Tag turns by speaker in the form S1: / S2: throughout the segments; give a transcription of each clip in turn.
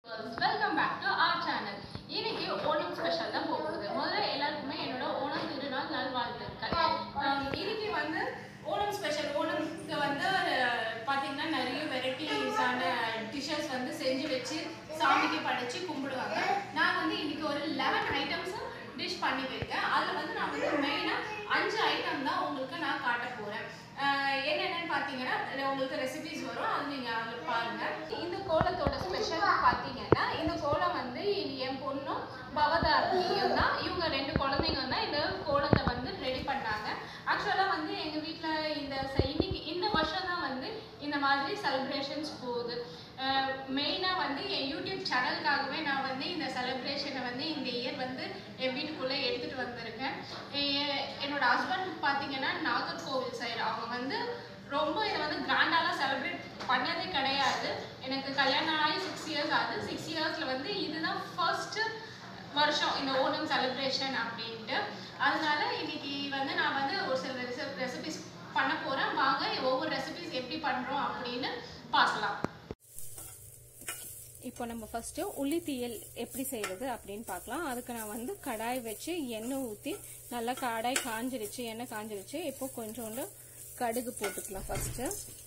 S1: Welcome back to our channel இன்னைக்கு Onam special தான் போக போகுது முதல்ல எல்லாருக்குமே என்னோட ஓணம் திருநாள் நல்வாழ்த்துக்கள் ஆம், இன்னைக்கு வந்து ஓணம் ஸ்பெஷல் ஓணம்க்கு வந்து ஒரு, பாத்தீங்கன்னா நிறைய வெரைட்டிஸான டிஷ்ஷஸ் வந்து செஞ்சு வச்சு சாமிக்கு படைச்சு கும்பிடுவாங்க நான் வந்து இன்னைக்கு ஒரு லெவன் ஐட்டம்ஸ் டிஷ் பண்ணி வைக்கேன் அதில் வந்து நான் வந்து மெயினாக அஞ்சு ஐட்டம் தான் உங்களுக்கு நான் காட்ட போகிறேன் என்னென்னு பார்த்தீங்கன்னா இதுல உங்களுக்கு ரெசிபிஸ் வரும் அது நீங்கள் அதில் பாருங்கள் இந்த கோலத்தோட ஸ்பெஷல் பார்த்தீங்கன்னா இந்த கோலம் வந்து இது என் பொண்ணும் பவதாரணியும் தான் இவங்க ரெண்டு குழந்தைங்க தான் இந்த கோலத்தை வந்து ரெடி பண்ணாங்க ஆக்சுவலாக வந்து எங்கள் வீட்டில் இந்த ச- இன்னைக்கு இந்த வருஷம் தான் வந்து இந்த மாதிரி செலிப்ரேஷன்ஸ் போகுது மெயினாக வந்து என் யூடியூப் சேனலுக்காகவே நான் வந்து இந்த செலிப்ரேஷனை வந்து இந்த இயர் வந்து என் வீட்டுக்குள்ளே எடுத்துகிட்டு வந்திருக்கேன் எ- என்னோட ஹஸ்பண்ட் பார்த்தீங்கன்னா நாகர்கோவில் சைடு அவங்க வந்து ரொம்ப இதை வந்து கிராண்டாலாம் செலிப்ரேட் பண்ணதே கிடையாது எனக்கு கல்யாணம் ஆகி சிக்ஸ் இயர்ஸ் ஆகுது சிக்ஸ் இயர்ஸில் வந்து இதுதான் ஃபர்ஸ்ட் வருஷம் இந்த ஓணம் செலிப்ரேஷன் அப்படின்ட்டு அதனால இன்னைக்கு வந்து நான் வந்து ஒரு சில ரெசிபிஸ் பண்ண போகிறேன் வாங்க ஒவ்வொரு ரெசிபிஸ் எப்படி பண்ணுறோம் அப்படின்னு பார்க்கலாம்
S2: இப்போ நம்ம ஃபர்ஸ்ட் உள்ளி தீயல் எப்படி செய்யறது அப்படின்னு பார்க்கலாம் அதுக்கு நான் வந்து கடாய் வச்சு எண்ணெய் ஊற்றி நல்லா கடாய் காஞ்சிருச்சு எண்ணெய் காஞ்சிருச்சு இப்போ கொஞ்சோண்டு கடுகு போட்டுக்கலாம் ஃபர்ஸ்ட்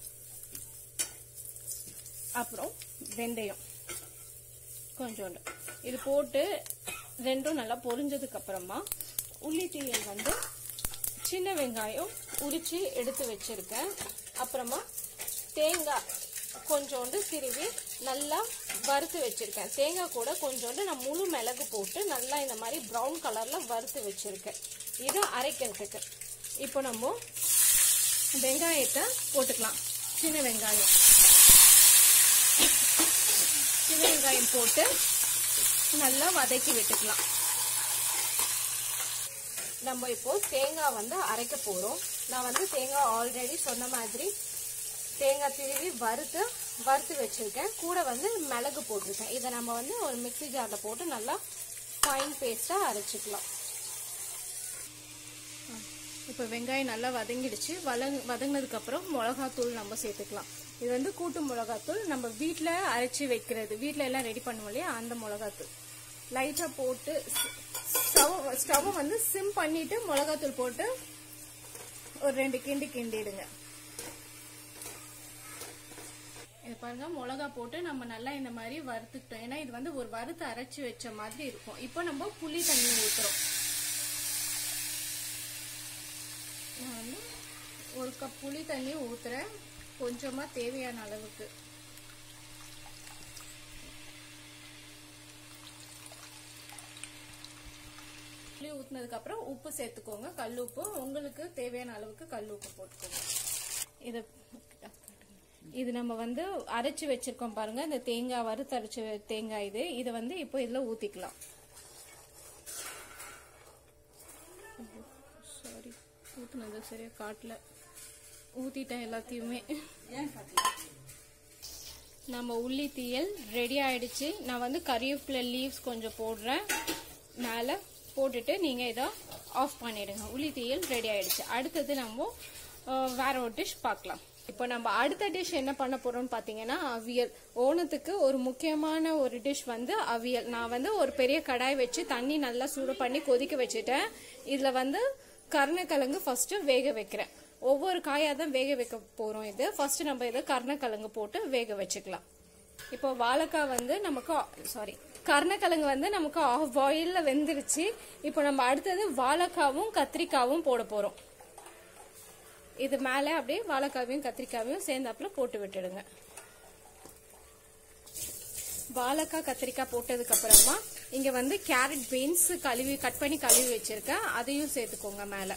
S2: அப்புறம் வெந்தயம் கொஞ்சோண்டு இது போட்டு ரெண்டும் நல்லா பொரிஞ்சதுக்கு அப்புறமா உள்ளி தீயல் வந்து சின்ன வெங்காயம் உரிச்சு எடுத்து வச்சிருக்கேன் அப்புறமா தேங்காய் கொஞ்சோண்டு திருவி நல்லா வறுத்து வச்சிருக்கேன் தேங்காய் கூட கொஞ்சோண்டு நான் முழு மிளகு போட்டு நல்லா இந்த மாதிரி ப்ரௌன் கலர்ல வறுத்து வச்சிருக்கேன் இது அரைக்கிறதுக்கு இப்போ நம்ம வெங்காயத்தை போட்டுக்கலாம் சின்ன வெங்காயம் சின்ன வெங்காயம் போட்டு நல்லா வதக்கி விட்டுக்கலாம் நம்ம இப்போ தேங்காய் வந்து அரைக்க போறோம் நான் வந்து தேங்காய் ஆல்ரெடி சொன்ன மாதிரி தேங்காய் திருவி வறுத்து வறுத்து வச்சிருக்கேன் கூட வந்து மிளகு போட்டிருக்கேன் இதை நம்ம வந்து ஒரு மிக்ஸி ஜார்ல போட்டு நல்லா ஃபைன் பேஸ்டா அரைச்சிக்கலாம் இப்போ வெங்காயம் நல்லா வதங்கிடுச்சு வதங் வதங்கினதுக்கு அப்புறம் மிளகாத்தூள் நம்ம சேர்த்துக்கலாம் இது வந்து கூட்டு மிளகாத்தூள் நம்ம வீட்டில் அரைச்சி வைக்கிறது வீட்டில் எல்லாம் ரெடி பண்ணுவோம் இல்லையா அந்த மிளகாத்தூள் லைட்டாக போட்டு ஸ்டவ் ஸ்டவ் வந்து சிம் பண்ணிட்டு மிளகாத்தூள் போட்டு ஒரு ரெண்டு கிண்டி கிண்டிடுங்க இது பாருங்க மிளகா போட்டு நம்ம நல்லா இந்த மாதிரி வறுத்துக்கிட்டோம் ஏன்னா இது வந்து ஒரு வறுத்து அரைச்சு வச்ச மாதிரி இருக்கும் இப்போ நம்ம புளி தண்ணி ஊத்துறோம் நான் வந்து ஒரு கப் புளி தண்ணி ஊத்துறேன் கொஞ்சமா தேவையான அளவுக்கு புளி ஊத்துனதுக்கு அப்புறம் உப்பு சேர்த்துக்கோங்க கல் உப்பு உங்களுக்கு தேவையான அளவுக்கு கல் உப்பு போட்டுக்கோங்க இது இது நம்ம வந்து அரைச்சு வச்சிருக்கோம் பாருங்க இந்த தேங்காய் வறுத்து அரைச்ச தேங்காய் இது இதை வந்து இப்போ இதுல ஊத்திக்கலாம் சாரி ஊத்துனது சரியா காட்டல ஊத்திட்டேன் எல்லாத்தையுமே நம்ம உள்ளி தீயல் ரெடி ஆயிடுச்சு நான் வந்து கறிவேப்பிலை லீவ்ஸ் கொஞ்சம் போடுறேன் மேலே போட்டுட்டு நீங்கள் இதை ஆஃப் பண்ணிடுங்க உள்ளி தீயல் ரெடி ஆயிடுச்சு அடுத்தது நம்ம அஹ், வேற ஒரு டிஷ் பார்க்கலாம் இப்போ நம்ம அடுத்த டிஷ் என்ன பண்ண போறோம்னு பார்த்தீங்கன்னா அவியல் ஓணத்துக்கு ஒரு முக்கியமான ஒரு டிஷ் வந்து அவியல் நான் வந்து ஒரு பெரிய கடாய் வச்சு தண்ணி நல்லா சூடு பண்ணி கொதிக்க வச்சுட்டேன் இதில் வந்து கருணக்கிழங்கு ஃபர்ஸ்ட் வேக வைக்கிறேன் ஒவ்வொரு காயாக தான் வேக வைக்க போகிறோம் இது ஃபர்ஸ்ட் நம்ம இதை கருணக்கிழங்கு போட்டு வேக வச்சுக்கலாம் இப்போ வாழைக்காய் வந்து நமக்கு சாரி கருணக்கிழங்கு வந்து நமக்கு ஆஃப் பாயிலில் வெந்துருச்சு இப்போ நம்ம அடுத்தது வாழைக்காவும் கத்திரிக்காவும் போட போகிறோம் இது மேலே அப்படியே வாழைக்காவையும் கத்திரிக்காவையும் சேர்ந்தாப்புல போட்டு விட்டுடுங்க வாழைக்காய் கத்திரிக்காய் போட்டதுக்கு அப்புறமா இங்க வந்து கேரட் பீன்ஸ் கழுவி கட் பண்ணி கழுவி வச்சிருக்கேன் அதையும் சேர்த்துக்கோங்க மேல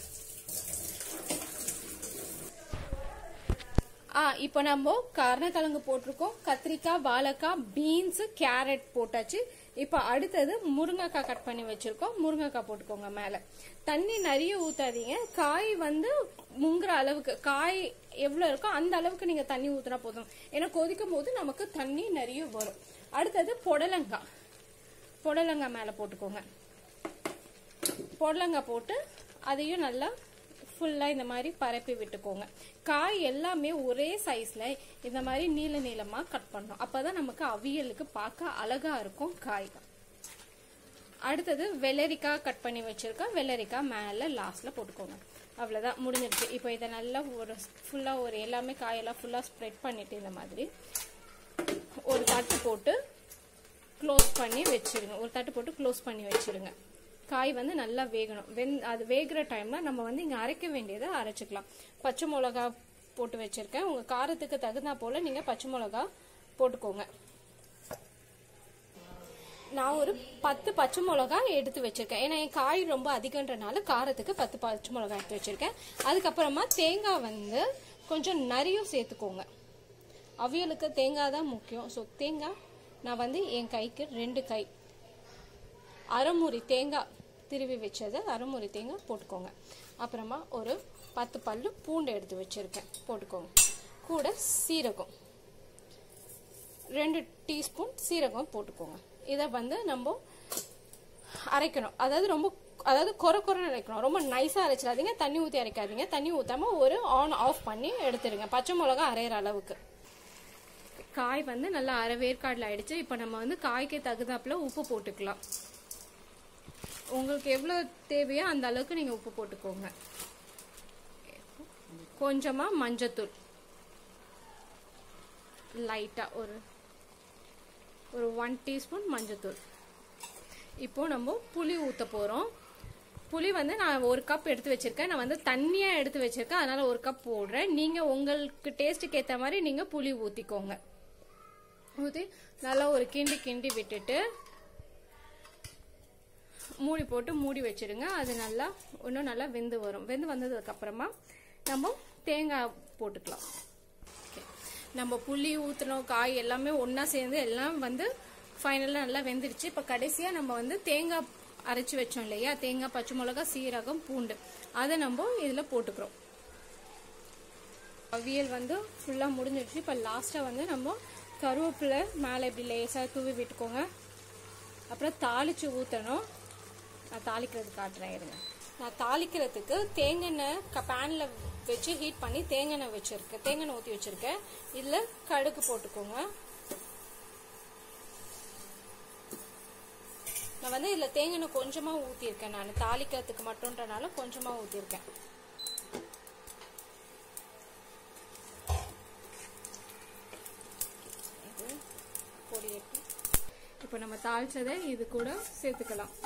S2: ஆ இப்போ நம்ம கருணக்கிழங்கு போட்டிருக்கோம் கத்திரிக்காய் வாழைக்காய் பீன்ஸ் கேரட் போட்டாச்சு இப்போ அடுத்தது முருங்கைக்காய் கட் பண்ணி வச்சிருக்கோம் முருங்கைக்காய் போட்டுக்கோங்க மேல தண்ணி நிறைய ஊத்தாதீங்க காய் வந்து முங்குற அளவுக்கு காய் எவ்வளவு இருக்கோ அந்த அளவுக்கு நீங்க தண்ணி ஊத்துனா போதும் ஏன்னா கொதிக்கும் போது நமக்கு தண்ணி நிறைய வரும் அடுத்தது புடலங்காய் புடலங்காய் மேல போட்டுக்கோங்க புடலங்காய் போட்டு அதையும் நல்லா ஃபுல்லாக இந்த மாதிரி பரப்பி விட்டுக்கோங்க காய் எல்லாமே ஒரே சைஸில் இந்த மாதிரி நீள நீளமாக கட் பண்ணணும் அப்போ தான் நமக்கு அவியலுக்கு பார்க்க அழகாக இருக்கும் காய் அடுத்தது வெள்ளரிக்காய் கட் பண்ணி வச்சுருக்கேன் வெள்ளரிக்காய் மேலே லாஸ்ட்டில் போட்டுக்கோங்க அவ்வளோதான் முடிஞ்சிருச்சு இப்போ இதை நல்லா ஒரு ஃபுல்லாக ஒரு எல்லாமே காயெல்லாம் ஃபுல்லாக ஸ்ப்ரெட் பண்ணிவிட்டு இந்த மாதிரி ஒரு தட்டு போட்டு க்ளோஸ் பண்ணி வச்சிருங்க ஒரு தட்டு போட்டு க்ளோஸ் பண்ணி வச்சிருங்க காய் வந்து நல்லா வேகணும் வெந் அது வேகிற டைம்ல நம்ம வந்து இங்கே அரைக்க வேண்டியதை அரைச்சிக்கலாம் பச்சை மிளகா போட்டு வச்சிருக்கேன் உங்கள் காரத்துக்கு தகுந்தா போல் நீங்கள் பச்சை மிளகா போட்டுக்கோங்க நான் ஒரு பத்து பச்சை மிளகா எடுத்து வச்சிருக்கேன் ஏன்னா என் காய் ரொம்ப அதிகன்றனால காரத்துக்கு பத்து பச்சை மிளகா எடுத்து வச்சிருக்கேன் அதுக்கப்புறமா தேங்காய் வந்து கொஞ்சம் நிறைய சேர்த்துக்கோங்க அவியலுக்கு தேங்காய் தான் முக்கியம் ஸோ தேங்காய் நான் வந்து என் கைக்கு ரெண்டு கை அரைமுறி தேங்காய் திருவி வச்சது அரைமுறி தேங்காய் போட்டுக்கோங்க அப்புறமா ஒரு பத்து பல்லு பூண்டு எடுத்து வச்சிருக்கேன் போட்டுக்கோங்க கூட சீரகம் ரெண்டு டீஸ்பூன் சீரகம் போட்டுக்கோங்க இதை வந்து நம்ம அரைக்கணும் அதாவது ரொம்ப அதாவது குறை குறைன்னு அரைக்கணும் ரொம்ப நைஸாக அரைச்சிடாதீங்க தண்ணி ஊற்றி அரைக்காதீங்க தண்ணி ஊற்றாம ஒரு ஆன் ஆஃப் பண்ணி எடுத்துருங்க பச்சை மிளகா அரைகிற அளவுக்கு காய் வந்து நல்லா அரை வேர்க்காடில் ஆயிடுச்சு இப்போ நம்ம வந்து காய்க்கு தகுந்தாப்புல உப்பு போட்டுக்கலாம் உங்களுக்கு எவ்வளோ தேவையோ அந்த அளவுக்கு நீங்கள் உப்பு போட்டுக்கோங்க கொஞ்சமாக மஞ்சத்தூள் லைட்டாக ஒரு ஒரு ஒன் டீஸ்பூன் மஞ்சத்தூள் இப்போ நம்ம புளி ஊற்ற போகிறோம் புளி வந்து நான் ஒரு கப் எடுத்து வச்சிருக்கேன் நான் வந்து தண்ணியாக எடுத்து வச்சிருக்கேன் அதனால ஒரு கப் போடுறேன் நீங்கள் உங்களுக்கு டேஸ்ட்டுக்கு ஏற்ற மாதிரி நீங்கள் புளி ஊற்றிக்கோங்க ஊற்றி நல்லா ஒரு கிண்டி கிண்டி விட்டுட்டு மூடி போட்டு மூடி வச்சிடுங்க அது நல்லா இன்னும் நல்லா வெந்து வரும் வெந்து வந்ததுக்கு அப்புறமா நம்ம தேங்காய் போட்டுக்கலாம் நம்ம புளி ஊற்றணும் காய் எல்லாமே ஒன்றா சேர்ந்து எல்லாம் வந்து ஃபைனலாக நல்லா வெந்துருச்சு இப்போ கடைசியாக நம்ம வந்து தேங்காய் அரைச்சி வச்சோம் இல்லையா தேங்காய் பச்சை மிளகா சீரகம் பூண்டு அதை நம்ம இதில் போட்டுக்கிறோம் அவியல் வந்து ஃபுல்லாக முடிஞ்சிடுச்சு இப்போ லாஸ்ட்டாக வந்து நம்ம கருவேப்பிலை மேலே இப்படி லேசாக தூவி விட்டுக்கோங்க அப்புறம் தாளித்து ஊற்றணும் நான் தாளிக்கிறது காட்டுறேன் இருங்க நான் தாளிக்கிறதுக்கு தேங்காய் க பேனில் வச்சு ஹீட் பண்ணி தேங்காய் வச்சுருக்கேன் தேங்காய் ஊற்றி வச்சுருக்கேன் இதில் கடுகு போட்டுக்கோங்க நான் வந்து இதில் தேங்காய் கொஞ்சமாக ஊற்றிருக்கேன் நான் தாளிக்கிறதுக்கு மட்டும்ன்றனால கொஞ்சமாக ஊற்றிருக்கேன் இது பொடி எடுத்து இப்போ நம்ம தாளிச்சதை இது கூட சேர்த்துக்கலாம்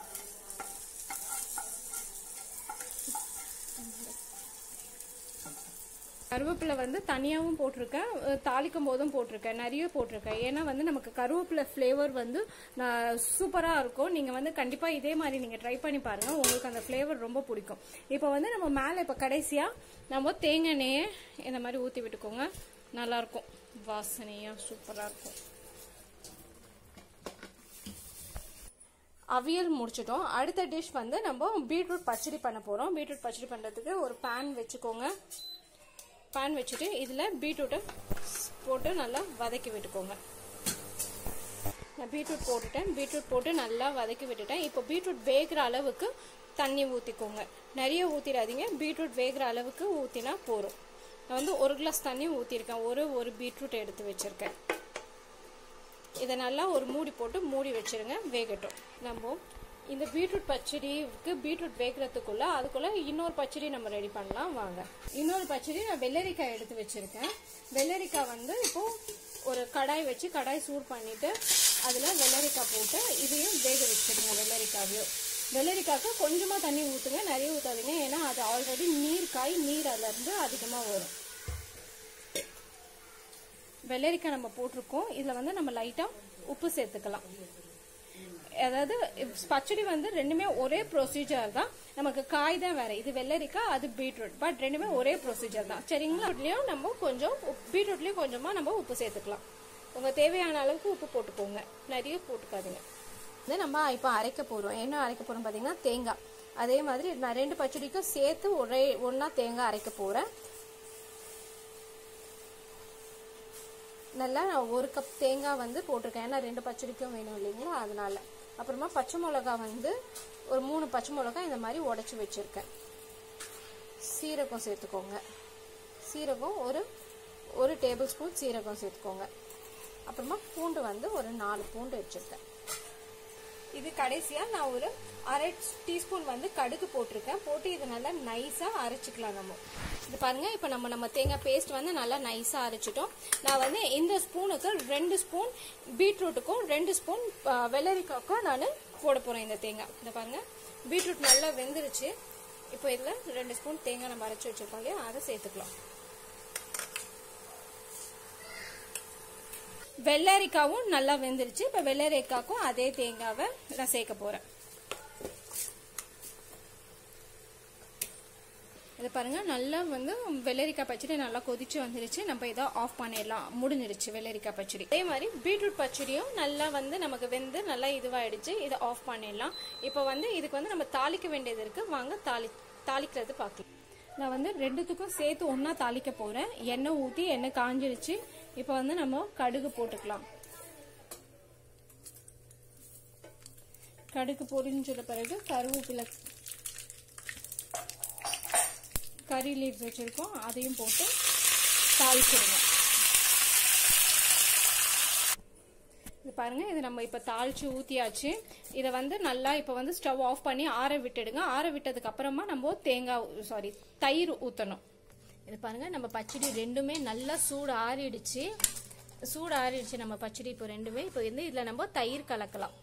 S2: கருவேப்பிலை வந்து தனியாகவும் போட்டிருக்கேன் அஹ் தாளிக்கும் போதும் போட்டிருக்கேன் நிறைய போட்டிருக்கேன் ஏன்னா வந்து நமக்கு கருவேப்பிலை ஃப்ளேவர் வந்து சூப்பராக இருக்கும் நீங்கள் வந்து கண்டிப்பாக இதே மாதிரி நீங்கள் ட்ரை பண்ணி பாருங்கள் உங்களுக்கு அந்த ஃப்ளேவர் ரொம்ப பிடிக்கும் இப்போ வந்து நம்ம மேலே இப்போ கடைசியாக நம்ம தேங்காய் எண்ணெயை இந்த மாதிரி ஊற்றி விட்டுக்கோங்க நல்லாயிருக்கும் வாசனையாக சூப்பராக இருக்கும் அவியல் முடிச்சிட்டோம் அடுத்த டிஷ் வந்து நம்ம பீட்ரூட் பச்சடி பண்ண போகிறோம் பீட்ரூட் பச்சடி பண்ணுறதுக்கு ஒரு பேன் வச்சுக்கோங்க பேன் வச்சுட்டு இதில் பீட்ரூட்டை போட்டு நல்லா வதக்கி விட்டுக்கோங்க நான் பீட்ரூட் போட்டுட்டேன் பீட்ரூட் போட்டு நல்லா வதக்கி விட்டுட்டேன் இப்போ பீட்ரூட் வேகிற அளவுக்கு தண்ணி ஊற்றிக்கோங்க நிறைய ஊற்றிடாதீங்க பீட்ரூட் வேகிற அளவுக்கு ஊற்றினா போதும் நான் வந்து ஒரு கிளாஸ் தண்ணி ஊற்றிருக்கேன் ஒரு ஒரு பீட்ரூட் எடுத்து வச்சுருக்கேன் இதை நல்லா ஒரு மூடி போட்டு மூடி வச்சிருங்க வேகட்டும் நம்ம இந்த பீட்ரூட் பச்சடிக்கு பீட்ரூட் வேகிறதுக்குள்ள அதுக்குள்ள இன்னொரு பச்சடி நம்ம ரெடி பண்ணலாம் வாங்க இன்னொரு பச்சடி நான் வெள்ளரிக்காய் எடுத்து வச்சிருக்கேன் வெள்ளரிக்காய் வந்து இப்போ ஒரு கடாய் வச்சு கடாய் சூடு பண்ணிட்டு அதில் வெள்ளரிக்காய் போட்டு இதையும் வேக வச்சிருங்க வெள்ளரிக்காவையும் வெள்ளரிக்காய்க்கு கொஞ்சமாக தண்ணி ஊற்றுங்க நிறைய ஊற்றாதீங்க ஏன்னா அது ஆல்ரெடி நீர் காய் நீர் அதுலேருந்து அதிகமாக வரும் வெள்ளரிக்காய் நம்ம போட்டிருக்கோம் இதில் வந்து நம்ம லைட்டாக உப்பு சேர்த்துக்கலாம் அதாவது பச்சடி வந்து ரெண்டுமே ஒரே ப்ரொசீஜர் தான் நமக்கு காய் தான் வேற இது வெள்ளரிக்காய் அது பீட்ரூட் பட் ரெண்டுமே ஒரே ப்ரொசீஜர் தான் சரிங்களா இதுலயும் நம்ம கொஞ்சம் பீட்ரூட்லயும் கொஞ்சமா நம்ம உப்பு சேர்த்துக்கலாம் உங்க தேவையான அளவுக்கு உப்பு போட்டுக்கோங்க நிறைய போட்டுக்காதீங்க இது நம்ம இப்போ அரைக்க போறோம் என்ன அரைக்க போறோம் பாத்தீங்கன்னா தேங்காய் அதே மாதிரி நான் ரெண்டு பச்சடிக்கும் சேர்த்து ஒரே ஒன்னா தேங்காய் அரைக்க போறேன் நல்லா நான் ஒரு கப் தேங்காய் வந்து போட்டிருக்கேன் ஏன்னா ரெண்டு பச்சடிக்கும் வேணும் இல்லைங்களா அதனால அப்புறமா பச்சை மிளகா வந்து ஒரு மூணு பச்சை மிளகா இந்த மாதிரி உடச்சி வச்சிருக்கேன் சீரகம் சேர்த்துக்கோங்க சீரகம் ஒரு ஒரு டேபிள் ஸ்பூன் சீரகம் சேர்த்துக்கோங்க அப்புறமா பூண்டு வந்து ஒரு நாலு பூண்டு வச்சுருக்கேன் இது கடைசியாக நான் ஒரு அரை டீஸ்பூன் வந்து கடுகு போட்டிருக்கேன் போட்டு இது நல்லா நைஸாக அரைச்சிக்கலாம் நம்ம இது பாருங்க இப்போ நம்ம நம்ம தேங்காய் பேஸ்ட் வந்து நல்லா நைஸாக அரைச்சிட்டோம் நான் வந்து இந்த ஸ்பூனுக்கு ரெண்டு ஸ்பூன் பீட்ரூட்டுக்கும் ரெண்டு ஸ்பூன் வெள்ளரிக்காய்க்கும் நான் போட போகிறேன் இந்த தேங்காய் இந்த பாருங்க பீட்ரூட் நல்லா வெந்துருச்சு இப்போ இதில் ரெண்டு ஸ்பூன் தேங்காய் நம்ம அரைச்சி வச்சிருக்கோம் இல்லையா அதை சேர்த்துக்கலாம் வெள்ளரிக்காவும் நல்லா வெந்துருச்சு இப்போ வெள்ளரிக்காக்கும் அதே தேங்காவை நான் சேர்க்க போகிறேன் இது பாருங்க நல்லா வந்து வெள்ளரிக்காய் பச்சடி நல்லா கொதிச்சு வந்துருச்சு நம்ம இதை ஆஃப் பண்ணிடலாம் முடிஞ்சிருச்சு வெள்ளரிக்காய் பச்சடி அதே மாதிரி பீட்ரூட் பச்சடியும் நல்லா வந்து நமக்கு வெந்து நல்லா இதுவாயிடுச்சு இதை ஆஃப் பண்ணிடலாம் இப்போ வந்து இதுக்கு வந்து நம்ம தாளிக்க வேண்டியது இருக்கு வாங்க தாளி தாளிக்கிறது பார்க்கலாம் நான் வந்து ரெண்டுத்துக்கும் சேர்த்து ஒன்றா தாளிக்க போகிறேன் எண்ணெய் ஊற்றி எண்ணெய் காஞ்சிருச்சு இப்போ வந்து நம்ம கடுகு போட்டுக்கலாம் கடுகு பொரிஞ்சிட பிறகு கருவேப்பிலை கறி லீவ்ஸ் வச்சுருக்கோம் அதையும் போட்டு தாளிச்சிடுங்க இது பாருங்க இது நம்ம இப்போ தாளிச்சு ஊற்றியாச்சு இதை வந்து நல்லா இப்போ வந்து ஸ்டவ் ஆஃப் பண்ணி ஆற விட்டுடுங்க ஆற விட்டதுக்கு அப்புறமா நம்ம தேங்காய் சாரி தயிர் ஊற்றணும் இது பாருங்க நம்ம பச்சடி ரெண்டுமே நல்லா சூடு ஆறிடுச்சு சூடு ஆறிடுச்சு நம்ம பச்சடி இப்போ ரெண்டுமே இப்போ வந்து இதில் நம்ம தயிர் கலக்கலாம்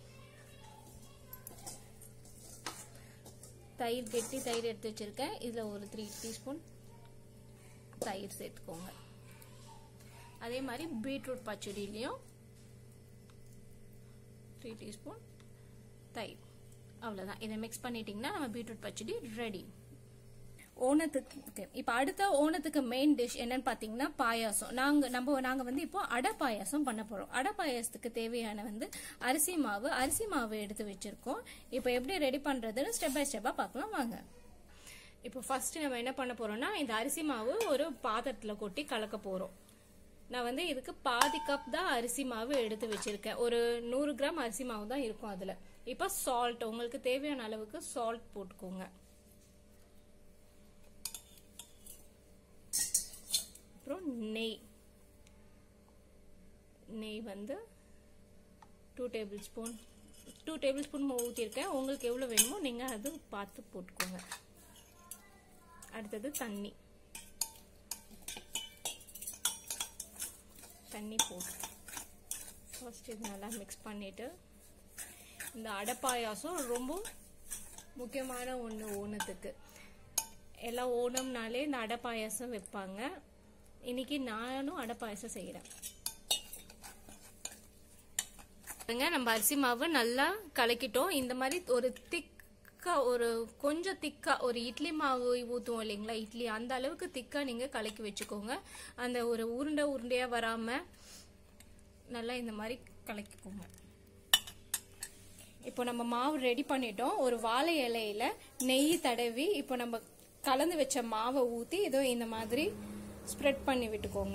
S2: தயிர் கெட்டி தயிர் எடுத்து வச்சிருக்கேன் இதில் ஒரு த்ரீ டீஸ்பூன் தயிர் சேர்த்துக்கோங்க அதே மாதிரி பீட்ரூட் பச்சடிலையும் த்ரீ டீஸ்பூன் தயிர் அவ்வளோதான் இதை மிக்ஸ் பண்ணிட்டீங்கன்னா நம்ம பீட்ரூட் பச்சடி ரெடி ஓணத்துக்கு ஓகே இப்போ அடுத்த ஓணத்துக்கு மெயின் டிஷ் என்னன்னு பார்த்தீங்கன்னா பாயாசம் நாங்கள் நம்ம நாங்கள் வந்து இப்போ அடை பாயாசம் பண்ண போகிறோம் அடை பாயாசத்துக்கு தேவையான வந்து அரிசி மாவு அரிசி மாவு எடுத்து வச்சுருக்கோம் இப்போ எப்படி ரெடி பண்ணுறதுன்னு ஸ்டெப் பை ஸ்டெப்பாக பார்க்கலாம் வாங்க இப்போ ஃபர்ஸ்ட் நம்ம என்ன பண்ண போறோம்னா இந்த அரிசி மாவு ஒரு பாத்திரத்தில் கொட்டி கலக்க போகிறோம் நான் வந்து இதுக்கு பாதி கப் தான் அரிசி மாவு எடுத்து வச்சிருக்கேன் ஒரு நூறு கிராம் அரிசி மாவு தான் இருக்கும் அதில் இப்போ சால்ட் உங்களுக்கு தேவையான அளவுக்கு சால்ட் போட்டுக்கோங்க அப்புறம் நெய் நெய் வந்து two tablespoon two tablespoon ஊற்றிருக்கேன் உங்களுக்கு எவ்வளோ வேணுமோ நீங்கள் அது பார்த்து போட்டுக்கோங்க அடுத்தது தண்ணி தண்ணி போட்டு ஃபர்ஸ்ட் இது நல்லா மிக்ஸ் பண்ணிவிட்டு இந்த அடை பாயாசம் ரொம்ப முக்கியமான ஒன்று ஓணத்துக்கு எல்லாம் ஓணம்னாலே இந்த அடை பாயாசம் வைப்பாங்க இன்னைக்கு நானும் அடை பாயாசம் செய்கிறேன் நம்ம அரிசி மாவு நல்லா கலக்கிட்டோம் இந்த மாதிரி ஒரு திக்கா ஒரு கொஞ்சம் திக்கா ஒரு இட்லி மாவு ஊற்றுவோம் இல்லைங்களா இட்லி அந்த அளவுக்கு திக்கா நீங்கள் கலக்கி வச்சுக்கோங்க அந்த ஒரு உருண்டை உருண்டையாக வராமல் நல்லா இந்த மாதிரி கலக்கிக்கோங்க இப்போ நம்ம மாவு ரெடி பண்ணிட்டோம் ஒரு வாழை இலையில நெய் தடவி இப்போ நம்ம கலந்து வச்ச மாவை ஊற்றி இதோ இந்த மாதிரி ஸ்ப்ரெட் பண்ணி விட்டுக்கோங்க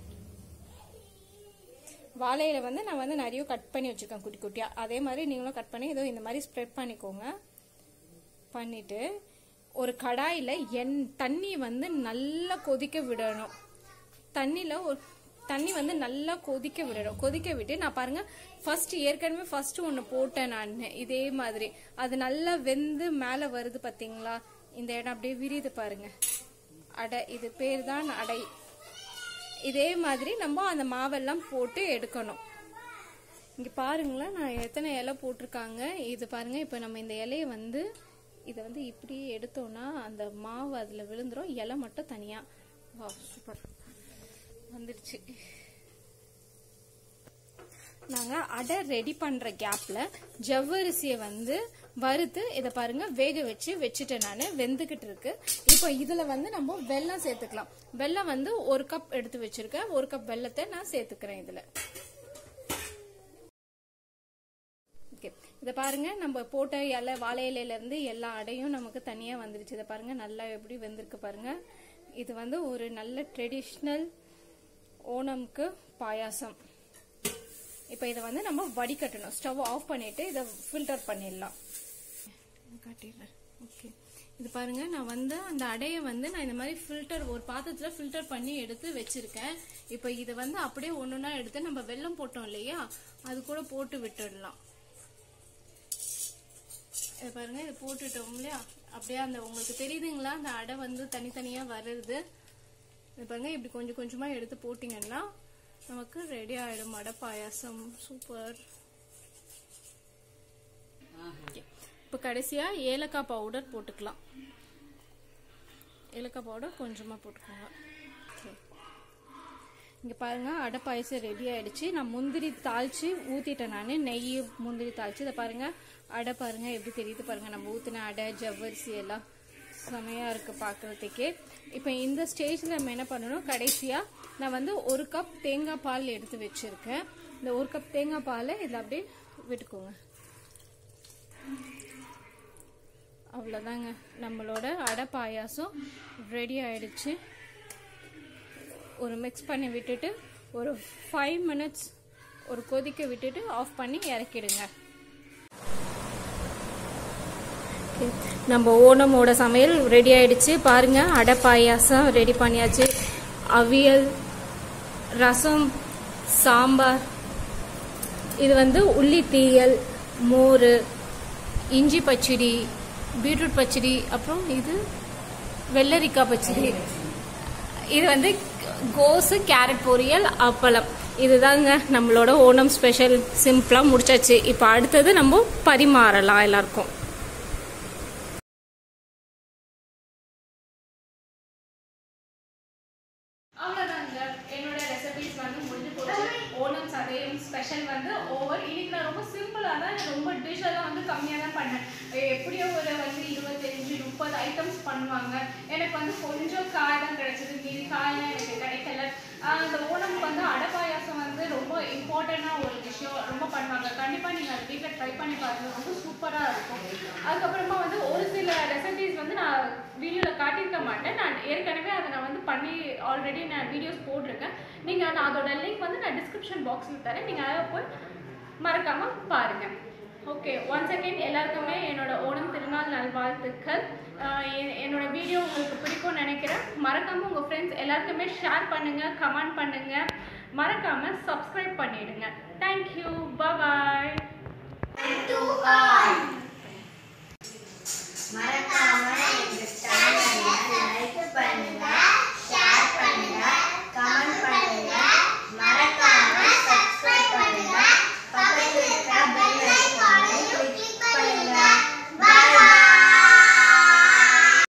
S2: வாழையில வந்து நான் வந்து நிறைய கட் பண்ணி வச்சுருக்கேன் குட்டி குட்டியாக அதே மாதிரி நீங்களும் கட் பண்ணி இதோ இந்த மாதிரி ஸ்ப்ரெட் பண்ணிக்கோங்க பண்ணிட்டு ஒரு கடாயில் எண் தண்ணி வந்து நல்லா கொதிக்க விடணும் தண்ணியில் ஒரு தண்ணி வந்து நல்லா கொதிக்க விடணும் கொதிக்க விட்டு நான் பாருங்க ஃபர்ஸ்ட் ஏற்கனவே ஃபர்ஸ்ட் ஒன்று போட்டேன் நான் இதே மாதிரி அது நல்லா வெந்து மேலே வருது பார்த்தீங்களா இந்த இடம் அப்படியே விரியுது பாருங்க அடை இது பேர் தான் அடை இதே மாதிரி நம்ம அந்த மாவெல்லாம் போட்டு எடுக்கணும் இங்கே பாருங்களேன் நான் எத்தனை இலை போட்டிருக்காங்க இது பாருங்க இப்போ நம்ம இந்த இலையை வந்து இதை வந்து இப்படி எடுத்தோம்னா அந்த மாவு அதில் விழுந்துரும் இலை மட்டும் தனியாக வா சூப்பர் வந்துடுச்சு நாங்கள் அடை ரெடி பண்ணுற கேப்பில் ஜவ்வரிசியை வந்து வறுத்து இதை பாருங்க வேக வச்சு வச்சுட்டேன் நான் வெந்துக்கிட்டு இருக்கு இப்போ இதில் வந்து நம்ம வெல்லம் சேர்த்துக்கலாம் வெல்லம் வந்து ஒரு கப் எடுத்து வச்சிருக்கேன் ஒரு கப் வெல்லத்தை நான் சேர்த்துக்கிறேன் இதில் ஓகே இதை பாருங்க நம்ம போட்ட இலை வாழை இலையில இருந்து எல்லா அடையும் நமக்கு தனியாக வந்துருச்சு இதை பாருங்க நல்லா எப்படி வெந்திருக்கு பாருங்க இது வந்து ஒரு நல்ல ட்ரெடிஷ்னல் ஓணம்க்கு பாயாசம் இப்போ இதை வந்து நம்ம வடிகட்டணும் ஸ்டவ் ஆஃப் பண்ணிட்டு இதை ஃபில்டர் பண்ணிடலாம் காட்டிடுறேன் ஓகே இது பாருங்க நான் வந்து அந்த அடையை வந்து நான் இந்த மாதிரி ஃபில்டர் ஒரு பாத்திரத்துல ஃபில்டர் பண்ணி எடுத்து வச்சிருக்கேன் இப்போ இதை வந்து அப்படியே ஒண்ணுனா எடுத்து நம்ம வெல்லம் போட்டோம் இல்லையா அது கூட போட்டு விட்டுடலாம் இது பாருங்க இது போட்டுட்டோம் இல்லையா அப்படியே அந்த உங்களுக்கு தெரியுதுங்களா அந்த அடை வந்து தனித்தனியா வருது இது பாருங்க இப்படி கொஞ்சம் கொஞ்சமா எடுத்து போட்டீங்கன்னா நமக்கு ரெடி ஆயிடும் அடை பாயாசம் சூப்பர் இப்போ கடைசியா ஏலக்காய் பவுடர் போட்டுக்கலாம் ஏலக்காய் பவுடர் கொஞ்சமா போட்டுக்கோங்க Okay. இங்க பாருங்க அடை பாயசம் ரெடி ஆயிடுச்சு நான் முந்திரி தாளிச்சு ஊத்திட்டேன் நான் நெய் முந்திரி தாளிச்சு இதை பாருங்க அடை பாருங்க எப்படி தெரியுது பாருங்க நம்ம ஊத்தின அடை ஜவ்வரிசி எல்லாம் செமையா இருக்கு பார்க்கறதுக்கே இப்போ இந்த ஸ்டேஜ்ல நம்ம என்ன பண்ணணும் கடைசியா நான் வந்து ஒரு கப் தேங்காய் பால் எடுத்து வச்சிருக்கேன் இந்த ஒரு கப் தேங்காய் பாலை இதில் அப்படியே விட்டுக்கோங்க அவ்வளோதாங்க நம்மளோட அடை பாயாசம் ரெடி ஆயிடுச்சு ஒரு மிக்ஸ் பண்ணி விட்டுட்டு ஒரு ஃபைவ் மினிட்ஸ் ஒரு கொதிக்க விட்டுட்டு ஆஃப் பண்ணி இறக்கிடுங்க நம்ம ஓணமோட சமையல் ரெடி ஆயிடுச்சு பாருங்க அடை பாயாசம் ரெடி பண்ணியாச்சு அவியல் ரசம் சாம்பார் இது வந்து உள்ளி தீயல் மோர் இஞ்சி பச்சடி பீட்ரூட் பச்சடி அப்புறம் இது வெள்ளரிக்காய் பச்சடி இது வந்து கோஸு கேரட் பொரியல் அப்பளம் இதுதாங்க நம்மளோட ஓணம் ஸ்பெஷல் சிம்பிளா முடிச்சாச்சு இப்போ அடுத்தது நம்ம பரிமாறலாம் எல்லாருக்கும் அவ்வளோதாங்க என்னோட ரெசிபிஸ் வந்து முடிஞ்சு போச்சு ஓணம் சதயம் ஸ்பெஷல் வந்து ஓவர் இன்னைக்கு நான் ரொம்ப சிம்பிளாக தான் ரொம்ப டிஷ் எல்லாம் வந்து கம்மியாக தான் பண்ணேன் எப்படியோ ஒரு வந்து இருபத்தஞ்சு முப்பது ஐட்டம்ஸ் பண்ணுவாங்க எனக்கு வந்து கொஞ்சம் காய் தான் கிடைச்சது மீதி காயெல்லாம் எனக்கு கிடைக்கல ஆஹ் இந்த ஓணம்க்கு வந்து அடை பாயாசம் வந்து ரொம்ப இம்பார்ட்டண்டான ஒரு விஷயம் ரொம்ப பண்ணுவாங்க கண்டிப்பாக நீங்கள் அது வீட்டில் ட்ரை பண்ணி பாருங்க ரொம்ப சூப்பராக இருக்கும் அதுக்கப்புறமா வந்து ஒரு சில ரெசிபிஸ் வந்து நான் வீடியோவில் காட்டியிருக்க மாட்டேன் நான் ஏற்கனவே அதை நான் வந்து பண்ணி ஆல்ரெடி நான் வீடியோஸ் போட்டிருக்கேன் நீங்கள் நான் அதோட லிங்க் வந்து நான் டிஸ்கிரிப்ஷன் பாக்ஸில் தரேன் நீங்கள் அதை போய் மறக்காமல் பாருங்கள் ஓகே ஒன்ஸ் அகெயின் எல்லாருக்குமே என்னோட ஓணம் திருநாள் நல்வாழ்த்துக்கள் ஆஹ் எ- என்னோட வீடியோ உங்களுக்கு பிடிக்கும்னு நினைக்கிறேன் மறக்காமல் உங்கள் ஃப்ரெண்ட்ஸ் எல்லாருக்குமே ஷேர் பண்ணுங்கள் கமெண்ட் பண்ணுங்கள் மறக்காமல் சப்ஸ்கிரைப் பண்ணிடுங்க தேங்க்யூ பாய்
S3: மறக்காம எங்க சேனலை